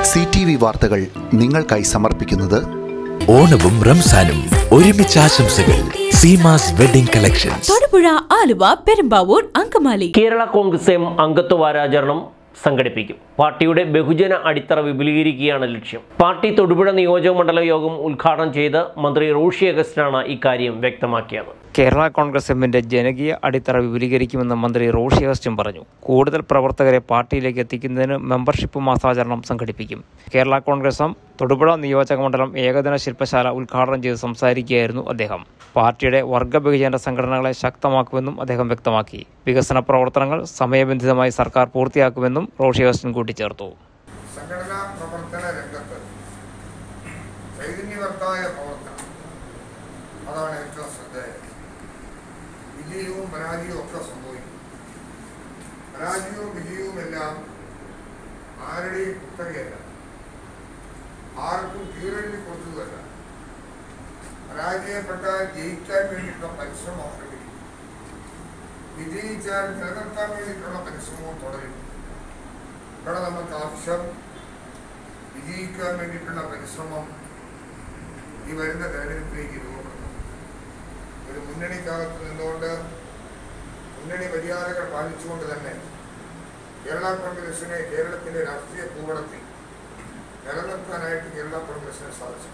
C T V വാർത്തകൾ നിങ്ങൾക്കായി സമർപ്പിക്കുന്നത് ഓണവും റംസാനും ഒരുമിച്ച് ആശംസകൾ Seemas wedding collections Thodupuzha Aluva Perumbavoor Angamaly Kerala Congress M അംഗത്വ വാരാചരണം സംഘടിപ്പിക്കും പാർട്ടിയുടെ ബഹുജന അടിത്തറ വിപുലീകരിക്കുകയാണ് ലക്ഷ്യം പാർട്ടി തൊടുപുഴ നിയോജക മണ്ഡല യോഗം ഉദ്ഘാടനം ചെയ്ത് മന്ത്രി റോഷി അഗസ്റ്റിനാണ് ഇക്കാര്യം വ്യക്തമാക്കിയത് കേരള കോൺഗ്രസ് എമ്മിന്റെ ജനകീയ അടിത്തറ വിപുലീകരിക്കുമെന്ന് മന്ത്രി റോഷി അഗസ്റ്റിൻ പറഞ്ഞു കൂടുതൽ പ്രവർത്തകരെ പാർട്ടിയിലേക്ക് എത്തിക്കുന്നതിന് മെമ്പർഷിപ്പ് മാസാചരണം സംഘടിപ്പിക്കും കേരള കോൺഗ്രസ് എം തൊടുപുഴ നിയോജക മണ്ഡലം ഏകദിന ശില്പശാല ഉദ്ഘാടനം ചെയ്ത് സംസാരിക്കുകയായിരുന്നു അദ്ദേഹം പാർട്ടിയുടെ വർഗ വിഭജന സംഘടനകളെ ശക്തമാക്കുമെന്നും അദ്ദേഹം വ്യക്തമാക്കി വികസന പ്രവർത്തനങ്ങൾ സമയബന്ധിതമായി സർക്കാർ പൂർത്തിയാക്കുമെന്നും റോഷി അഗസ്റ്റിൻ കൂട്ടിച്ചേർത്തു സംഘടനാ പ്രവർത്തന രംഗത്ത് ചൈതന്യവർത്തായ പ്രവർത്തനം അതാണ് ഏറ്റവും ശ്രദ്ധേയം വിജയവും പരാജയവും ഒക്കെ സംഭവിക്കും പരാജയവും വിജയവും എല്ലാം ആരുടെയും കുത്തകയല്ല ആർക്കും കീഴടങ്ങി കൊടുത്തതല്ല പരാജയപ്പെട്ടാൽ ജയിക്കാൻ വേണ്ടിയിട്ടുള്ള പരിശ്രമം ആരംഭിക്കും വിജയിച്ചാൽ നിലനിർത്താൻ വേണ്ടിയിട്ടുള്ള പരിശ്രമവും തുടരും ഇവിടെ നമുക്ക് ആവശ്യം വിജയിക്കാൻ വേണ്ടിയിട്ടുള്ള പരിശ്രമം ഈ വരുന്ന തെരഞ്ഞെടുപ്പിലേക്ക് രൂപപ്പെടുന്നു ഒരു മുന്നണിക്കകത്ത് നിന്നുകൊണ്ട് മുന്നണി മര്യാദകൾ പാലിച്ചുകൊണ്ട് തന്നെ കേരള കോൺഗ്രസിനെ കേരളത്തിന്റെ രാഷ്ട്രീയ ഭൂപടത്തിൽ നിലനിർത്താനായിട്ട് കേരള കോൺഗ്രസിന് സാധിച്ചു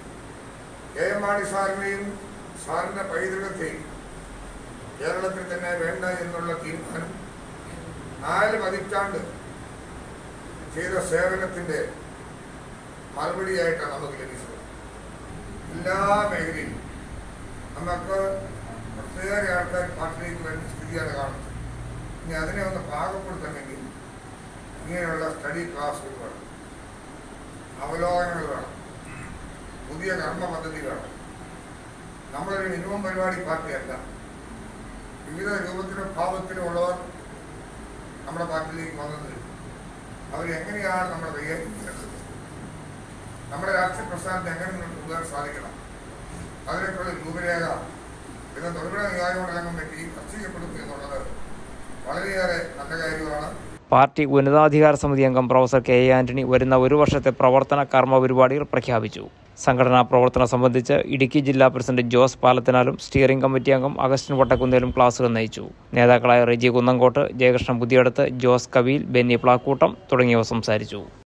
കെ എം മാണി സാറിനെയും സാറിന്റെ പൈതൃകത്തെയും കേരളത്തിൽ തന്നെ വേണ്ട എന്നുള്ള തീരുമാനം നാല് പതിറ്റാണ്ട് ചെയ്ത സേവനത്തിന്റെ മറുപടിയായിട്ടാണ് നമുക്ക് ലഭിച്ചത് എല്ലാ മേഖലയിലും നമുക്ക് ഒട്ടേറെ ആൾക്കാർ പാർട്ടിയിലേക്ക് വേണ്ട സ്ഥിതിയാണ് കാണുന്നത് ഇനി അതിനെ ഒന്ന് പാകപ്പെടുത്തണമെങ്കിൽ ഇങ്ങനെയുള്ള സ്റ്റഡി ക്ലാസ്സുകൾ വേണം അവലോകനങ്ങൾ വേണം പുതിയ കർമ്മ പദ്ധതി വേണം നമ്മളൊരു മിനിമം പരിപാടി പാർട്ടിയല്ല വിവിധ രൂപത്തിലും ഭാവത്തിലും ഉള്ളവർ നമ്മുടെ പാർട്ടിയിലേക്ക് വന്നത് അവരെങ്ങനെയാണ് നമ്മൾ കൈകാര്യം ചെയ്യേണ്ടത് നമ്മുടെ രാഷ്ട്രീയ പ്രസ്ഥാനത്തെ എങ്ങനെ മുന്നോട്ട് കൊണ്ടുപോകാൻ സാധിക്കണം അതിനൊക്കെയുള്ള രൂപരേഖ പിന്നെ തൊഴിലുറ നിയോജകമണ്ഡലം പറ്റി ചർച്ച ചെയ്യപ്പെടുന്നു എന്നുള്ളത് വളരെയേറെ നല്ല കാര്യമാണ് പാർട്ടി ഉന്നതാധികാര സമിതി അംഗം പ്രൊഫസർ കെ എ ആന്റണി വരുന്ന ഒരു വർഷത്തെ പ്രവർത്തന കർമ്മ പരിപാടികൾ പ്രഖ്യാപിച്ചു സംഘടനാ പ്രവർത്തനം സംബന്ധിച്ച് ഇടുക്കി ജില്ലാ പ്രസിഡന്റ് ജോസ് പാലത്തിനാലും സ്റ്റിയറിംഗ് കമ്മിറ്റി അംഗം അഗസ്റ്റിൻ വട്ടക്കുന്നേലും ക്ലാസുകൾ നയിച്ചു നേതാക്കളായ റെജി കുന്നങ്കോട്ട് ജയകൃഷ്ണൻ പുതിയടത്ത് ജോസ് കവീൽ ബെന്നി പ്ലാക്കൂട്ടം തുടങ്ങിയവർ സംസാരിച്ചു